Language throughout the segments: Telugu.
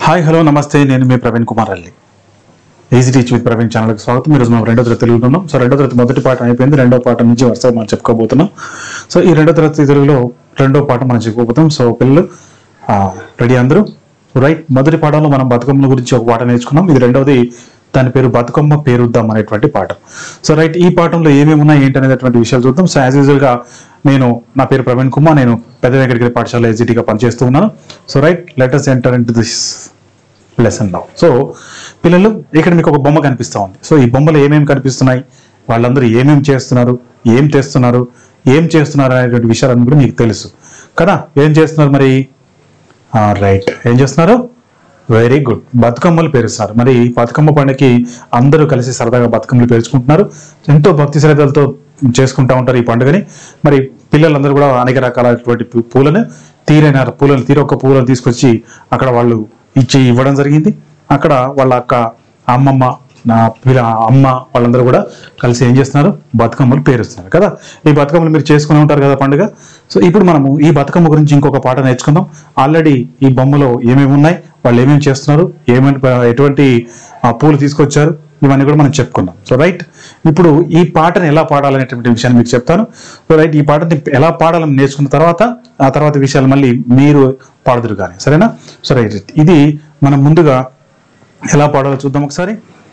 హాయ్ హలో నమస్తే నేను మీ ప్రవీణ్ కుమార్ అల్లి ఈజీ టీచ్ విత్ ప్రవీణ్ ఛానల్కి స్వాగతం ఈరోజు మనం రెండో తరగతి తెలుగులో ఉన్నాం సో రెండో తరగతి మొదటి పాఠం అయిపోయింది రెండో పాఠం నుంచి వరుసగా మనం చెప్పుకోబోతున్నాం సో ఈ రెండో తరగతి తెలుగులో రెండో పాఠం మనం చెప్పుకోబోతాం సో పిల్లలు రెడీ అందరూ రైట్ మొదటి పాఠంలో మనం బతుకమ్మల గురించి ఒక పాఠం నేర్చుకున్నాం ఇది రెండవది దాని పేరు బతుకమ్మ పేరుద్దాం అనేటువంటి పాఠం సో రైట్ ఈ పాఠంలో ఏమేమి ఉన్నాయి ఏంటి అనేటువంటి విషయాలు చూద్దాం సో యాజ్ యూజువల్ గా నేను నా పేరు ప్రవీణ్ కుమార్ నేను పెద్ద వెంకటగిరి పాఠశాల ఎస్జిటిగా పనిచేస్తూ ఉన్నాను so right letters enter into this lesson now so పిల్లలు ఇక్కడ మీకు ఒక బొమ్మ కనిపిస్తా ఉంది సో ఈ బొమ్మలో ఏమేమి కనిపిస్తున్నాయి వాళ్ళందరూ ఏమేమి చేస్తున్నారు ఏం తెస్తున్నారు ఏం చేస్తున్నారు అనేటువంటి విషయాలన్నీ కూడా మీకు తెలుసు కదా ఏం చేస్తున్నారు మరి రైట్ ఏం చేస్తున్నారు వెరీ గుడ్ బతుకమ్మలు పేరుస్తున్నారు మరి ఈ బతుకమ్మ పండుగకి అందరూ కలిసి సరదాగా బతుకమ్మలు పేర్చుకుంటున్నారు ఎంతో భక్తి శ్రద్ధలతో చేసుకుంటా ఉంటారు ఈ పండుగని మరి పిల్లలందరూ కూడా అనేక రకాలైనటువంటి పూ- పూలను తీరైన పూలను తీరొక్క పూలను తీసుకొచ్చి అక్కడ వాళ్ళు ఇచ్చి ఇవ్వడం జరిగింది అక్కడ వాళ్ళ అక్క అమ్మమ్మ నా వీళ్ళ అమ్మ వాళ్ళందరూ కూడా కలిసి ఏం చేస్తున్నారు బతుకమ్మలు పేరుస్తున్నారు కదా ఈ బతుకమ్మలు మీరు చేసుకుని ఉంటారు కదా పండుగ సో ఇప్పుడు మనము ఈ బతుకమ్మ గురించి ఇంకొక పాట నేర్చుకుందాం ఆల్రెడీ ఈ బొమ్మలో ఏమేమి ఉన్నాయి వాళ్ళు ఏమేమి చేస్తున్నారు ఏమేమి ఎటువంటి ఆ, పూలు తీసుకొచ్చారు ఇవన్నీ కూడా మనం చెప్పుకున్నాం సో రైట్ ఇప్పుడు ఈ పాటను ఎలా పాడాలనేటువంటి విషయాన్ని మీకు చెప్తాను సో రైట్ ఈ పాటని ఎలా పాడాలని నేర్చుకున్న తర్వాత ఆ తర్వాత విషయాలు మళ్ళీ మీరు పాడుదురు కానీ సరేనా సో రైట్ ఇది మనం ముందుగా ఎలా పాడాలో చూద్దాం ఒకసారి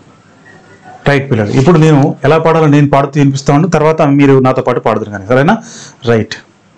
రైట్ పిల్లలు ఇప్పుడు నేను ఎలా పాడాలో నేను పాడుతూ వినిపిస్తాను తర్వాత మీరు నాతో పాటు పాడుదురు కానీ సరేనా రైట్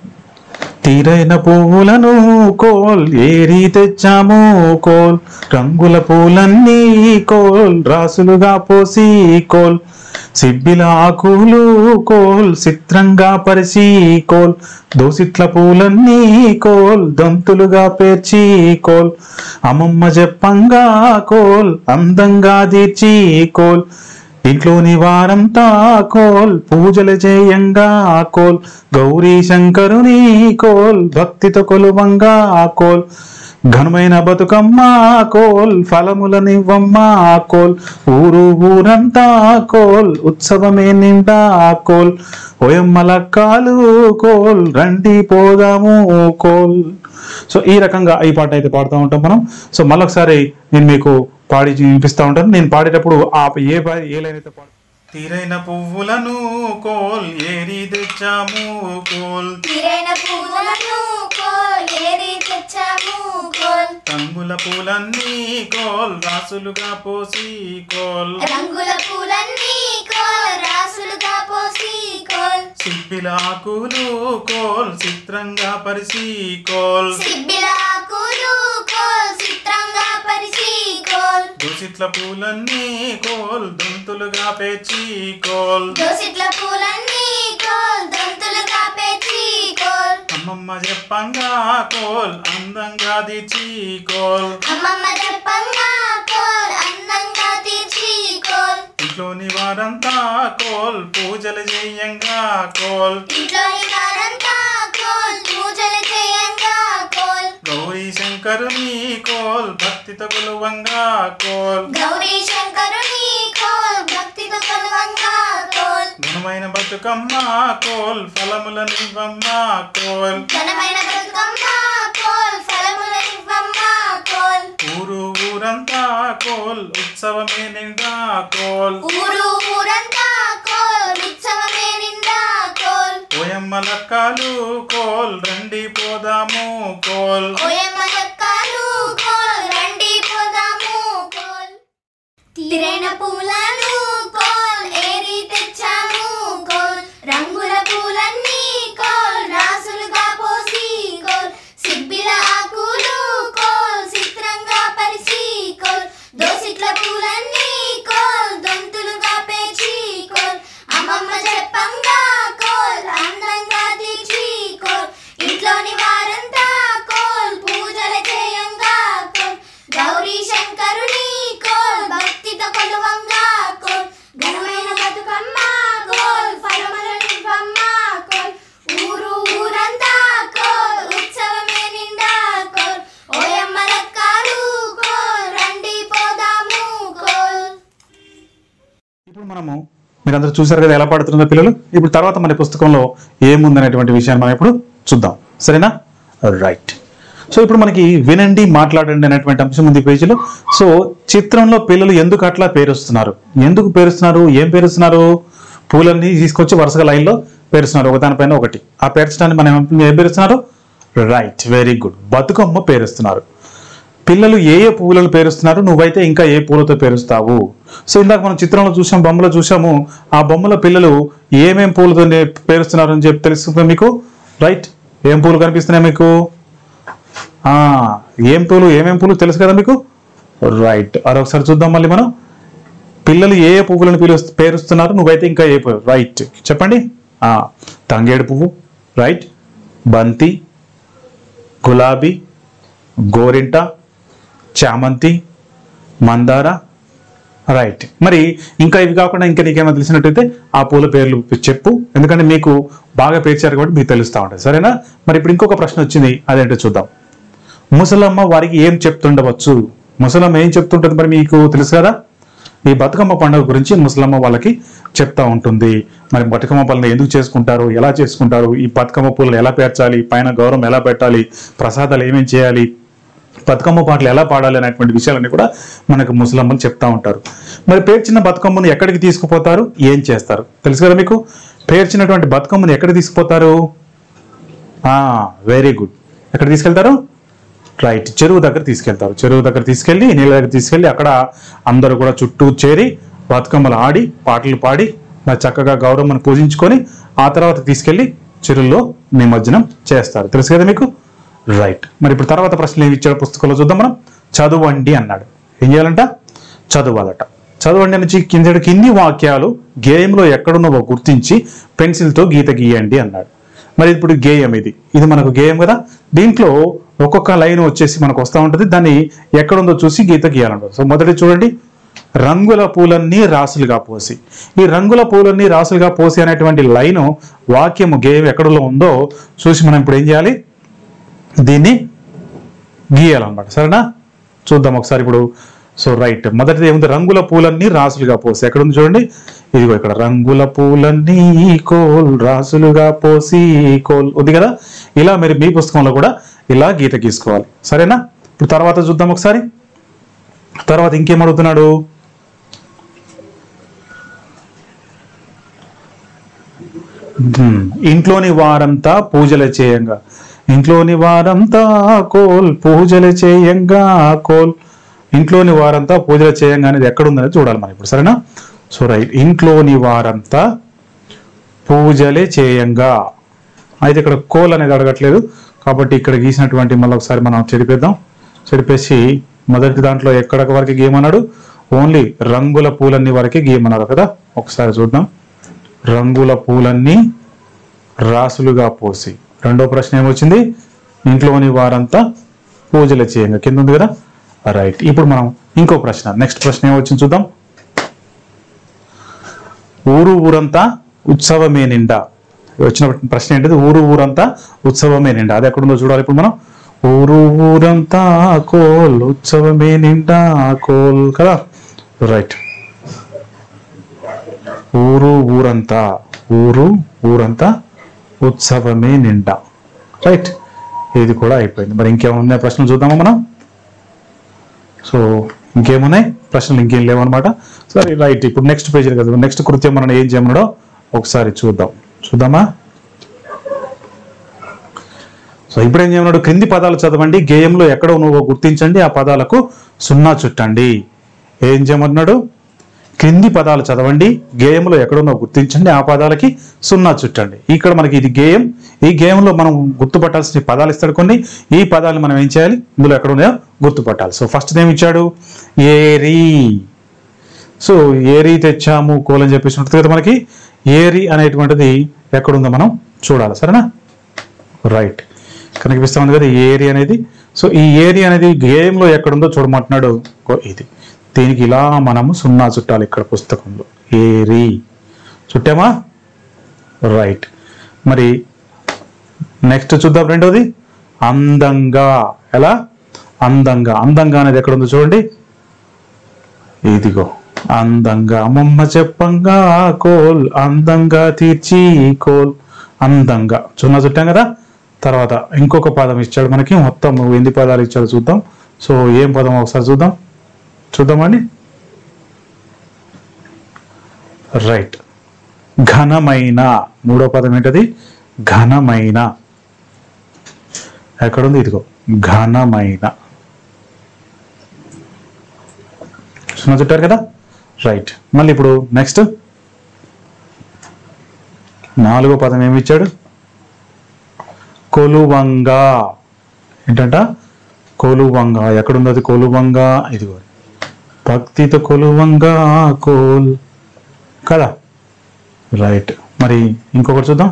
తీరైన పువ్వులను కోల్ ఏరి తెచ్చాము కోల్ రంగుల పూలన్నీ కోల్ రాసులుగా పోసి కోల్ సిబ్బిల ఆకులు కోల్ చిత్రంగా పరిచి కోల్ దోసిట్ల పూలన్నీ కోల్ దంతులుగా పేర్చి కోల్ అమ్మమ్మ చెప్పంగా కోల్ అందంగా తీర్చి కోల్ ఇంట్లోని వారంతా కోల్ పూజలు చేయంగా కోల్ గౌరీ శంకరుని కోల్ భక్తితో కొలువంగా కోల్ ఘనమైన బతుకమ్మ కోల్ ఫలములనివ్వమ్మ కోల్ ఊరు ఊరంతా కోల్ ఉత్సవమే నిండా కోల్ ఓయమ్మలక్కాలు కోల్ రండి పోదాము కోల్ సో ఈ రకంగా ఈ పాట అయితే పాడుతూ ఉంటాం మనం సో మళ్ళొకసారి నేను మీకు పాడి వినిపిస్తూ ఉంటాను నేను పాడేటప్పుడు ఆ ఏ పా- ఏ లైన్ అయితే పాడు తీరైన పువ్వులను కోల్ ఏరి తెచ్చాము కోల్ తీరైన పువ్వులను కోల్ ఏరి తెచ్చాము కోల్ రంగుల పూలన్నీ కోల్ రాసులుగా పోసి కోల్ రంగుల పూలన్నీ కోల్ రాసులుగా పోసి కోల్ సిబ్బిల ఆకులు కోల్ చిత్రంగా పరిసి కోల్ సిబ్బిల ఆకులు కోల్ చిత్రంగా పరిచి కోల్ దోసిట్ల పూలన్నీ కోల్ దంతులుగా పేర్చి కోల్ దోసిట్ల పూలన్నీ కోల్ దొంతులుగా పేర్చి కోల్ అమ్మమ్మ చెప్పంగా కోల్ అందంగా తీర్చి కోల్ అమ్మమ్మ చెప్పంగా కోల్ అందంగా తీర్చి కోల్ ఇంట్లోని వారంతా కోల్ పూజలు చేయంగా కోల్ ఇంట్లోని వారంతా కోల్ పూజలు చేయంగా కోల్ గౌరీ శంకరుని కోల్ భక్తితో కొలువంగా కోల్ గౌరీ శంకరుని కోల్ భక్తితో కొలువంగా కోల్ ఘనమైన బతుకమ్మ కోల్ ఫలములనివ్వమ్మ కోల్ ఘనమైన బతుకమ్మ కోల్ ఫలములనివ్వమ్మ కోల్ ఊరు ఊరంతా కోల్ ఉత్సవమే నిండా కోల్ ఊరు ఊరంతా కోల్ ఉత్సవమే నిండా కోల్ ఓయమ్మ లక్కాలు కోల్ రండి పోదాము కోల్ ఓయమ్మ లెక్కలు కోల్ రండి పోదాము కోల్ తీరైన పూలను కోల్ ఏరి తెచ్చాము కోల్ రంగుల పూలన్నీ కోల్ రాసులుగా పోసి కోల్ సిబ్బిల ఆకులు కోల్ చిత్రంగా పరిచి కోల్ దోసిట్ల పూలన్నీ కోల్ దొంతులుగా పేర్చి కోల్ అమ్మమ్మ చెప్పంగా కోల్ అందంగా తీర్చి కోల్ ఇంట్లోని వారంతా కోల్ పూజలు చేయంగా కోల్ గౌరీ శంకరుని కోల్ భక్తితో కొలువంగా కోల్ ఘనమైన బతుకమ్మ కోల్ ఫలములనివ్వమ్మ కోల్ ఊరు ఊరంతా కోల్ ఉత్సవమే నిండా కోల్ ఓయమ్మ లెక్కలు కోల్ రండి పోదాము కోల్ ఇప్పుడు మనము మీరందరూ చూసారు కదా ఎలా పాడుతుందో పిల్లలు ఇప్పుడు తర్వాత మన పుస్తకంలో ఏముందనేటువంటి విషయాన్ని మనం ఇప్పుడు చూద్దాం సరేనా రైట్ సో ఇప్పుడు మనకి వినండి మాట్లాడండి అనేటువంటి అంశం ఉంది ఈ పేజీలో సో చిత్రంలో పిల్లలు ఎందుకు అట్లా పేరుస్తున్నారు ఎందుకు పేరుస్తున్నారు ఏం పేరుస్తున్నారు పూలన్నీ తీసుకొచ్చి వరుసగా లైన్లో పేరుస్తున్నారు ఒకదానిపైన ఒకటి ఆ పేర్చడానికి మనం ఏం- ఏం పేరుస్తున్నారు రైట్ వెరీ గుడ్ బతుకమ్మ పేరుస్తున్నారు పిల్లలు ఏ ఏ పువ్వులను పేరుస్తున్నారు నువ్వైతే ఇంకా ఏ పూలతో పేరుస్తావు సో ఇందాక మనం చిత్రంలో చూసాం బొమ్మలో చూసాము ఆ బొమ్మల పిల్లలు ఏమేం పూలతో నే- పేరుస్తున్నారు అని చెప్పి తెలుస్తుంది మీకు రైట్ ఏం పూలు కనిపిస్తున్నాయి మీకు ఆ ఏం పూలు ఏమేం పూలు తెలుసు కదా మీకు రైట్ మరొకసారి చూద్దాం మళ్ళీ మనం పిల్లలు ఏ ఏ పువ్వులను పిలు పేరుస్తున్నారు నువ్వైతే ఇంకా ఏ పువ్వు రైట్ చెప్పండి ఆ తంగేడు పువ్వు రైట్ బంతి గులాబీ గోరింట చామంతి మందార రైట్ మరి ఇంకా ఇవి కాకుండా ఇంకా నీకేమైనా తెలిసినట్టయితే ఆ పూల పేర్లు చెప్పు ఎందుకంటే మీకు బాగా పేర్చారు కాబట్టి మీకు తెలుస్తూ ఉంటుంది సరేనా మరి ఇప్పుడు ఇంకొక ప్రశ్న వచ్చింది అదేంటో చూద్దాం ముసలమ్మ వారికి ఏం చెప్తుండవచ్చు ముసలమ్మ ఏం చెప్తుంటుంది మరి మీకు తెలుసు కదా ఈ బతుకమ్మ పండుగ గురించి ముసలమ్మ వాళ్ళకి చెప్తా ఉంటుంది మరి బతుకమ్మ పనులు ఎందుకు చేసుకుంటారు ఎలా చేసుకుంటారు ఈ బతుకమ్మ పూలను ఎలా పేర్చాలి పైన గౌరవం ఎలా పెట్టాలి ప్రసాదాలు ఏమేం చేయాలి బతుకమ్మ పాటలు ఎలా పాడాలి అనేటువంటి విషయాలన్నీ కూడా మనకు ముసలమ్మలు చెప్తా ఉంటారు మరి పేర్చిన బతుకమ్మను ఎక్కడికి తీసుకుపోతారు ఏం చేస్తారు తెలుసు కదా మీకు పేర్చినటువంటి బతుకమ్మను ఎక్కడికి తీసుకుపోతారు వెరీ గుడ్ ఎక్కడ తీసుకెళ్తారు రైట్ చెరువు దగ్గర తీసుకెళ్తారు చెరువు దగ్గర తీసుకెళ్ళి నీళ్ళ దగ్గర తీసుకెళ్ళి అక్కడ అందరూ కూడా చుట్టూ చేరి బతుకమ్మలు ఆడి పాటలు పాడి మరి చక్కగా గౌరమ్మను పూజించుకొని ఆ తర్వాత తీసుకెళ్ళి చెరువులో నిమజ్జనం చేస్తారు తెలుసు కదా మీకు రైట్ మరి ఇప్పుడు తర్వాత ప్రశ్నలు ఏమి ఇచ్చాడు పుస్తకంలో చూద్దాం మనం చదవండి అన్నాడు ఏం చేయాలంట చదవాలట చదవండి నుంచి కింద కింది వాక్యాలు గేయంలో ఎక్కడున్నవో గుర్తించి పెన్సిల్తో గీత గీయండి అన్నాడు మరి ఇప్పుడు గేయం ఇది ఇది మనకు గేయం కదా దీంట్లో ఒక్కొక్క లైన్ వచ్చేసి మనకు వస్తూ ఉంటుంది దాన్ని ఎక్కడుందో చూసి గీత గీయాలంటారు సో మొదటి చూడండి రంగుల పూలన్నీ రాసులుగా పోసి ఈ రంగుల పూలన్నీ రాసులుగా పోసి అనేటువంటి లైను వాక్యము గేయం ఎక్కడలో ఉందో చూసి మనం ఇప్పుడు ఏం చేయాలి దీన్ని గీయాలన్నమాట సరేనా చూద్దాం ఒకసారి ఇప్పుడు సో రైట్ మొదటిది ఏముంది రంగుల పూలన్నీ రాసులుగా పోసి ఎక్కడ ఉంది చూడండి ఇదిగో ఇక్కడ రంగుల పూలన్నీ కోల్ రాసులుగా పోసి కోల్ ఉంది కదా ఇలా మీరు మీ పుస్తకంలో కూడా ఇలా గీత గీసుకోవాలి సరేనా ఇప్పుడు తర్వాత చూద్దాం ఒకసారి తర్వాత ఇంకేం అడుగుతున్నాడు ఉమ్, ఇంట్లోని వారంతా పూజలు చేయంగా ఇంట్లోని వారంతా కోల్ పూజలు చేయంగా కోల్ ఇంట్లోని వారంతా పూజలు చేయంగా అనేది ఎక్కడుందనేది చూడాలి మనం ఇప్పుడు సరేనా సో రైట్ ఇంట్లోని వారంతా పూజలే చేయంగా అయితే ఇక్కడ కోల్ అనేది అడగట్లేదు కాబట్టి ఇక్కడ గీసినటువంటి మళ్ళీ ఒకసారి మనం చెరిపేద్దాం చెరిపేసి మొదటి దాంట్లో ఎక్కడ వరకు గీయమన్నాడు ఓన్లీ రంగుల పూలన్నీ వరకే గీయమన్నారు కదా ఒకసారి చూద్దాం రంగుల పూలన్నీ రాసులుగా పోసి రెండో ప్రశ్న ఏమొచ్చింది ఇంట్లోని వారంతా పూజలు చేయంగా కింద ఉంది కదా రైట్ ఇప్పుడు మనం ఇంకో ప్రశ్న నెక్స్ట్ ప్రశ్న ఏమొచ్చింది చూద్దాం ఊరు ఊరంతా ఉత్సవమే నిండా వచ్చిన ప్రశ్న ఏంటిది ఊరు ఊరంతా ఉత్సవమే నిండా అది ఎక్కడుందో చూడాలి ఇప్పుడు మనం ఊరు ఊరంతా కోల్ ఉత్సవమే నిండా కోల్ కదా రైట్ ఊరు ఊరంతా ఊరు ఊరంతా ఉత్సవమే నిండా రైట్ ఇది కూడా అయిపోయింది మరి ఇంకేమున్నాయి ప్రశ్నలు చూద్దామా మనం సో ఇంకేమున్నాయి ప్రశ్నలు ఇంకేం లేవన్నమాట సరే రైట్ ఇప్పుడు నెక్స్ట్ పేజ్ కదా నెక్స్ట్ కృత్యం మనం ఏం చేయమన్నాడో ఒకసారి చూద్దాం చూద్దామా సో ఇప్పుడు ఏం చేయమన్నాడు క్రింది పదాలు చదవండి గేయంలో ఎక్కడో నువ్వు గుర్తించండి ఆ పదాలకు సున్నా చుట్టండి ఏం చేయమన్నాడు క్రింది పదాలు చదవండి గేయంలో ఎక్కడున్నో గుర్తించండి ఆ పదాలకి సున్నా చుట్టండి ఇక్కడ మనకి ఇది గేయం ఈ గేయంలో మనం గుర్తుపట్టాల్సిన పదాలు ఇస్తాడు కొన్ని ఈ పదాలు మనం ఏం చేయాలి ఇందులో ఎక్కడ ఉన్నాయో గుర్తుపట్టాలి సో ఫస్ట్ ఏమి ఇచ్చాడు ఏరి సో ఏరి తెచ్చాము కోలని చెప్పేసి ఉంటుంది కదా మనకి ఏరి అనేటువంటిది ఎక్కడుందో మనం చూడాలి సరేనా రైట్ కనిపిస్తా ఉంది కదా ఏరి అనేది సో ఈ ఏరి అనేది గేమ్లో ఎక్కడుందో చూడమంటున్నాడు గో ఇది దీనికి ఇలా మనము సున్నా చుట్టాలి ఇక్కడ పుస్తకంలో ఏరి చుట్టామా రైట్ మరి నెక్స్ట్ చూద్దాం రెండోది అందంగా ఎలా అందంగా అందంగా అనేది ఎక్కడుందో చూడండి ఇదిగో అందంగా అమ్మమ్మ చెప్పంగా కోల్ అందంగా తీర్చి కోల్ అందంగా చున్నా చుట్టాం కదా తర్వాత ఇంకొక పదం ఇచ్చాడు మనకి మొత్తం ఎన్ని పదాలు ఇచ్చాడు చూద్దాం సో ఏం పదం ఒకసారి చూద్దాం చూద్దామండి రైట్ ఘనమైన మూడో పదం ఏంటది ఘనమైన ఎక్కడుంది ఇదిగో ఘనమైన సున్నా చుట్టారు కదా రైట్ మళ్ళీ ఇప్పుడు నెక్స్ట్ నాలుగో పదం ఏమి ఇచ్చాడు కొలువంగా ఏంటంట కొలువంగా ఎక్కడుంది అది కొలువంగా ఇదిగో భక్తితో కొలువంగా కోల్ కదా రైట్ మరి ఇంకొకటి చూద్దాం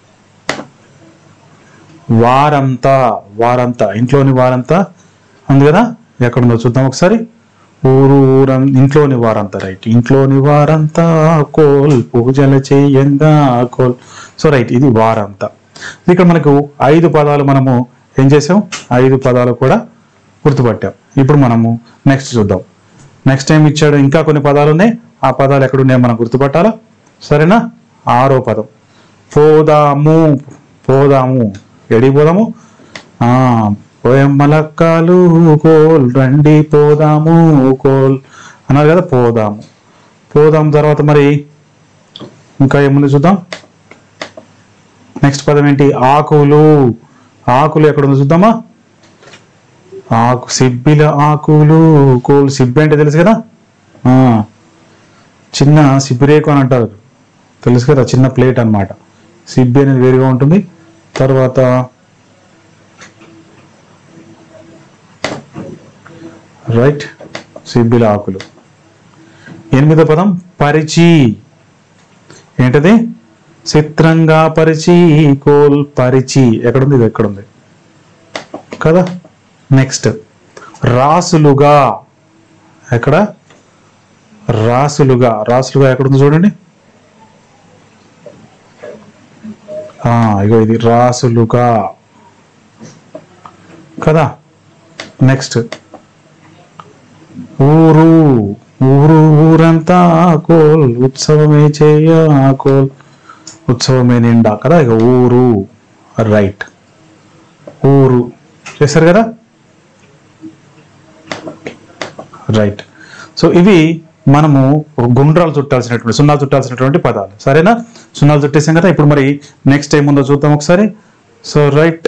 వారంతా వారంతా ఇంట్లోని వారంతా ఉంది కదా ఎక్కడుందో చూద్దాం ఒకసారి ఊరు ఊరం ఇంట్లోని వారంతా రైట్ ఇంట్లోని వారంతా కోల్ పూజలు చేయంగా కోల్ సో రైట్ ఇది వారంతా ఇక్కడ మనకు ఐదు పదాలు మనము ఏం చేసాం ఐదు పదాలు కూడా గుర్తుపట్టాం ఇప్పుడు మనము నెక్స్ట్ చూద్దాం నెక్స్ట్ టైం ఇచ్చాడు ఇంకా కొన్ని పదాలు ఉన్నాయి ఆ పదాలు ఎక్కడున్నాయో మనం గుర్తుపట్టాలా సరేనా ఆరో పదం పోదాము పోదాము ఎడికి పోదాము ఆ, పోయమ్మలక్కలు కోల్ రండి పోదాము కోల్ అన్నారు కదా పోదాము పోదాం తర్వాత మరి ఇంకా ఏముంది చూద్దాం నెక్స్ట్ పదం ఏంటి ఆకులు ఆకులు ఎక్కడ ఉంది చూద్దామా ఆకు సిబ్బిల ఆకులు కోల్ సిబ్బి అంటే తెలుసు కదా ఆ, చిన్న సిబ్బిరేకు అని అంటారు తెలుసు కదా చిన్న ప్లేట్ అన్నమాట సిబ్బి అనేది వేరుగా ఉంటుంది తర్వాత రైట్ సిబ్బిల ఆకులు ఎనిమిదో పదం పరిచి ఏంటది చిత్రంగా పరిచి కోల్ పరిచి ఎక్కడుంది ఇది ఎక్కడుంది కదా నెక్స్ట్ రాసులుగా ఎక్కడ రాసులుగా రాసులుగా ఎక్కడుంది చూడండి ఆ, ఇగో ఇది రాసులుగా కదా నెక్స్ట్ ఊరు ఊరు ఊరంతా కోల్ ఉత్సవమే చేయ కోల్ ఉత్సవమే నిండా కదా ఇక ఊరు రైట్ ఊరు చేశారు కదా రైట్ సో ఇవి మనము గుండ్రాలు చుట్టాల్సినటువంటి సున్నాలు చుట్టాల్సినటువంటి పదాలు సరేనా సున్నాలు చుట్టేసాం కదా ఇప్పుడు మరి నెక్స్ట్ ఏం ఉందో చూద్దాం ఒకసారి సో రైట్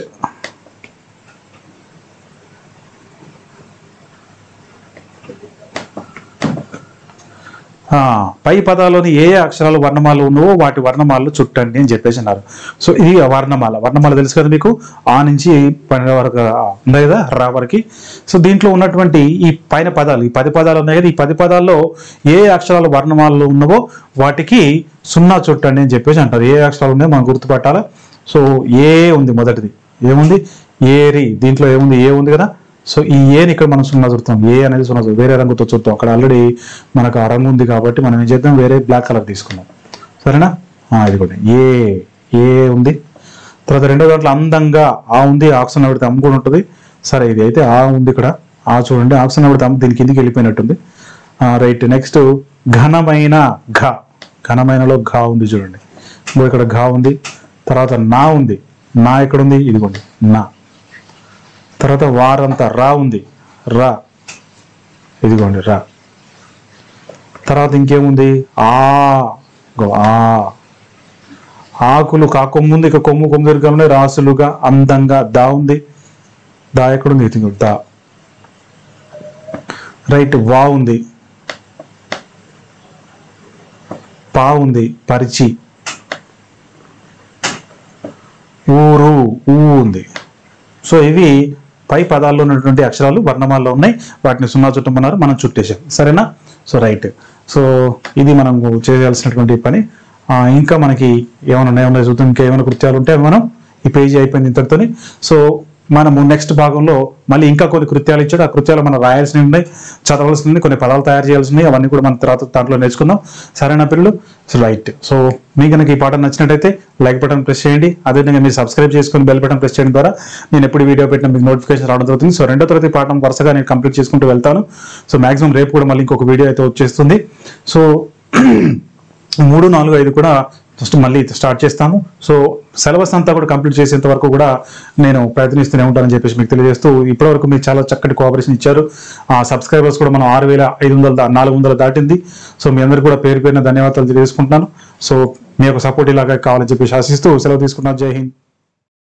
ఆ, పై పదాల్లోని ఏ ఏ అక్షరాలు వర్ణమాలు ఉన్నావో వాటి వర్ణమాలు చుట్టండి అని చెప్పేసి అన్నారు సో ఇది వర్ణమాల వర్ణమాల తెలుసు కదా మీకు ఆ నుంచి పన్నెండు వరకు ఆ, ఉన్నాయి కదా రా వరకు సో దీంట్లో ఉన్నటువంటి ఈ పైన పదాలు ఈ పది పదాలు ఉన్నాయి కదా ఈ పది పదాల్లో ఏ ఏ అక్షరాలు వర్ణమాలలో ఉన్నవో వాటికి సున్నా చుట్టండి అని చెప్పేసి అంటారు ఏ ఏ అక్షరాలు ఉన్నాయో మనం గుర్తుపట్టాలా సో ఏ ఉంది మొదటిది ఏముంది ఏరి దీంట్లో ఏముంది ఏ ఉంది కదా సో ఈ ఏని ఇక్కడ మనం సున్నా చూస్తాం ఏ అనేది సున్నా చూస్తాం వేరే రంగుతో చూస్తాం అక్కడ ఆల్రెడీ మనకు ఆ రంగు ఉంది కాబట్టి మనం ఏం చేద్దాం వేరే బ్లాక్ కలర్ తీసుకుందాం సరేనా ఆ, ఇది కూడా ఏ ఏ ఉంది తర్వాత రెండో దాంట్లో అందంగా ఆ ఉంది ఆక్సిజన్ పెడితే అమ్ము కూడా ఉంటుంది సరే ఇది అయితే ఆ ఉంది ఇక్కడ ఆ చూడండి ఆక్సిజన్ పెడితే అమ్ము దీని కిందికి వెళ్ళిపోయినట్టుంది రైట్ నెక్స్ట్ ఘనమైన ఘ ఘనమైనలో ఘా ఉంది చూడండి ఇంకో ఇక్కడ ఘా ఉంది తర్వాత నా ఉంది నా ఎక్కడ ఉంది ఇదిగోండి నా తర్వాత వారంతా రా ఉంది రా ఇదిగోండి రా తర్వాత ఇంకేముంది ఆ ఇగో ఆ ఆకులు కా కొమ్ము ఉంది ఇక కొమ్ము కొమ్ము దొరికగానే రాసులుగా అందంగా దా ఉంది దా ఎక్కడుంది ఇదిగో దా రైట్ వా ఉంది పా ఉంది పరిచి ఊరు ఊ ఉంది సో ఇవి పై పదాల్లో ఉన్నటువంటి అక్షరాలు వర్ణమాల్లో ఉన్నాయి వాటిని సున్నా చుట్టమన్నారు మనం చుట్టేసాం సరేనా సో రైట్ సో ఇది మనం చేయాల్సినటువంటి పని ఆ, ఇంకా మనకి ఏమైనా ఉన్నాయో ఉన్నాయో చూద్దాం ఇంకా ఏమైనా కృత్యాలు ఉంటే అవి మనం ఈ పేజీ అయిపోయింది ఇంతటితోని సో మనము నెక్స్ట్ భాగంలో మళ్ళీ ఇంకా కొన్ని కృత్యాలు ఇచ్చాడు ఆ కృత్యాలు మనం రాయాల్సినవి ఉన్నాయి చదవాల్సినవి ఉన్నాయి, కొన్ని పదాలు తయారు చేయాల్సినవి అవన్నీ కూడా మనం తర్వాత దాంట్లో నేర్చుకుందాం సరేనా పిల్లలు సో రైట్ సో మీకు కనుక ఈ పాట నచ్చినట్టయితే లైక్ బటన్ ప్రెస్ చేయండి అదేవిధంగా మీరు సబ్స్క్రైబ్ చేసుకుని బెల్ బటన్ ప్రెస్ చేయడం ద్వారా నేను ఎప్పుడు వీడియో పెట్టిన మీకు నోటిఫికేషన్ రావడం జరుగుతుంది సో రెండో తరగతి పాఠం వరుసగా నేను కంప్లీట్ చేసుకుంటూ వెళ్తాను సో మాక్సిమం రేపు కూడా మళ్ళీ ఇంకొక వీడియో అయితే వచ్చేస్తుంది సో మూడు నాలుగు ఐదు కూడా ఫస్ట్ మళ్ళీ స్టార్ట్ చేస్తాము సో సిలబస్ అంతా కూడా కంప్లీట్ చేసేంత వరకు కూడా నేను ప్రయత్నిస్తూనే ఉంటానని చెప్పేసి మీకు తెలియజేస్తూ ఇప్పటివరకు మీరు చాలా చక్కటి కోఆపరేషన్ ఇచ్చారు ఆ సబ్స్క్రైబర్స్ కూడా మనం ఆరు వేల ఐదు వందల దా- నాలుగు వందలు దాటింది సో మీ అందరికీ కూడా పేరు పేరున ధన్యవాదాలు తెలియజేసుకుంటున్నాను సో మీ యొక్క సపోర్ట్ ఇలాగే కావాలని చెప్పేసి ఆశిస్తూ సెలవు తీసుకున్నాను జై హింద్